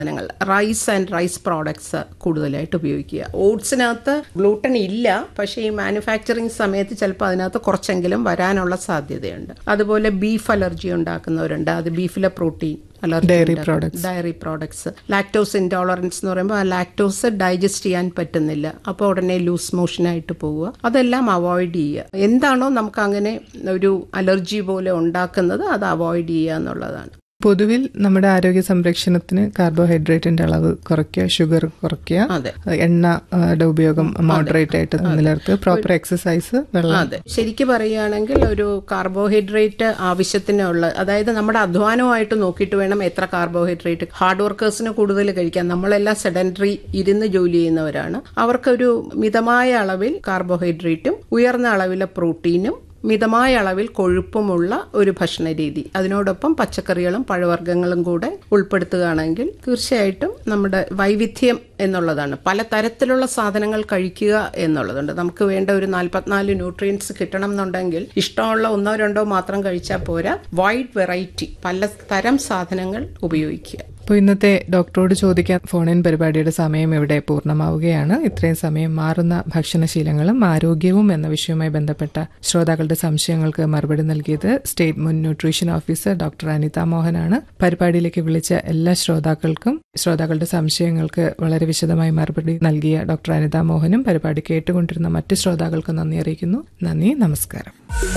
സാധനങ്ങൾ rice and rice products കൂടുതലായിട്ട് ഉപയോഗിക്കുക ഓട്സിനകത്ത് ഗ്ലൂട്ടൻ ഇല്ല പക്ഷേ ഈ മാനുഫാക്ചറിങ് സമയത്ത് ചിലപ്പോൾ അതിനകത്ത് കുറച്ചെങ്കിലും വരാനുള്ള സാധ്യതയുണ്ട് അതുപോലെ ബീഫ് അലർജി ഉണ്ടാക്കുന്നവരുണ്ട് അത് ബീഫിലെ protein allergy Dairy products. Dairy products lactose intolerance എന്ന് പറയുമ്പോൾ ആ ലാക്ടോസ് ഡൈജസ്റ്റ് ചെയ്യാൻ പറ്റുന്നില്ല അപ്പോൾ ഉടനെ ലൂസ് മോഷനായിട്ട് പോവുക അതെല്ലാം അവോയ്ഡ് ചെയ്യുക എന്താണോ നമുക്ക് അങ്ങനെ ഒരു അലർജി പോലെ ഉണ്ടാക്കുന്നത് അത് അവോയ്ഡ് ചെയ്യുക എന്നുള്ളതാണ് പൊതുവിൽ നമ്മുടെ ആരോഗ്യ സംരക്ഷണത്തിന് കാർബോഹൈഡ്രേറ്റിന്റെ അളവ് കുറയ്ക്കുക ഷുഗർ കുറയ്ക്കുക അതെ എണ്ണയുടെ ഉപയോഗം മോഡറേറ്റ് ആയിട്ട് നിലനിർത്തുക പ്രോപ്പർ എക്സസൈസ് വെള്ളം അതെ ശരിക്കും പറയുകയാണെങ്കിൽ ഒരു കാർബോഹൈഡ്രേറ്റ് ആവശ്യത്തിനുള്ള അതായത് നമ്മുടെ അധ്വാനമായിട്ട് നോക്കിയിട്ട് വേണം എത്ര കാർബോഹൈഡ്രേറ്റ് ഹാർഡ് വർക്കേഴ്സിന് കൂടുതൽ കഴിക്കാൻ നമ്മളെല്ലാം സെഡൻഡറി ഇരുന്ന് ജോലി ചെയ്യുന്നവരാണ് അവർക്കൊരു മിതമായ അളവിൽ കാർബോഹൈഡ്രേറ്റും ഉയർന്ന അളവിലെ പ്രോട്ടീനും മിതമായ അളവിൽ കൊഴുപ്പുമുള്ള ഒരു ഭക്ഷണ രീതി അതിനോടൊപ്പം പച്ചക്കറികളും പഴവർഗ്ഗങ്ങളും കൂടെ ഉൾപ്പെടുത്തുകയാണെങ്കിൽ തീർച്ചയായിട്ടും നമ്മുടെ വൈവിധ്യം എന്നുള്ളതാണ് പല തരത്തിലുള്ള സാധനങ്ങൾ കഴിക്കുക എന്നുള്ളതുണ്ട് നമുക്ക് വേണ്ട ഒരു നാൽപ്പത്തിനാല് ന്യൂട്രിയൻസ് കിട്ടണം എന്നുണ്ടെങ്കിൽ ഇഷ്ടമുള്ള ഒന്നോ രണ്ടോ മാത്രം കഴിച്ചാൽ പോരാ വൈഡ് വെറൈറ്റി പല തരം സാധനങ്ങൾ ഉപയോഗിക്കുക അപ്പോൾ ഇന്നത്തെ ഡോക്ടറോട് ചോദിക്കാൻ ഫോൺ ഇൻ പരിപാടിയുടെ സമയം ഇവിടെ പൂർണ്ണമാവുകയാണ് ഇത്രയും സമയം മാറുന്ന ഭക്ഷണശീലങ്ങളും ആരോഗ്യവും എന്ന വിഷയവുമായി ബന്ധപ്പെട്ട ശ്രോതാക്കളുടെ സംശയങ്ങൾക്ക് മറുപടി നൽകിയത് സ്റ്റേറ്റ് മുൻ ന്യൂട്രീഷൻ ഓഫീസർ ഡോക്ടർ അനിത മോഹനാണ് പരിപാടിയിലേക്ക് വിളിച്ച എല്ലാ ശ്രോതാക്കൾക്കും ശ്രോതാക്കളുടെ സംശയങ്ങൾക്ക് വളരെ വിശദമായി മറുപടി നൽകിയ ഡോക്ടർ അനിത മോഹനും പരിപാടി കേട്ടുകൊണ്ടിരുന്ന മറ്റ് ശ്രോതാക്കൾക്കും നന്ദി അറിയിക്കുന്നു നന്ദി നമസ്കാരം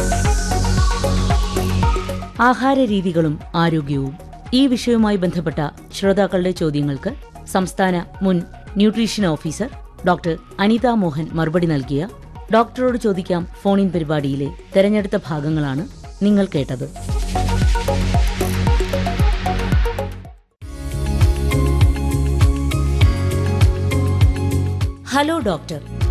ആഹാര രീതികളും ആരോഗ്യവും ഈ വിഷയവുമായി ബന്ധപ്പെട്ട ശ്രോതാക്കളുടെ ചോദ്യങ്ങൾക്ക് സംസ്ഥാന മുൻ nutrition officer doctor Anitha Mohan മറുപടി നൽകിയ ഡോക്ടറോട് ചോദിക്കാം ഫോണിൻ പരിപാടിയിലെ തെരഞ്ഞെടുത്ത ഭാഗങ്ങളാണ് നിങ്ങൾ കേട്ടത് ഹലോ ഡോക്ടർ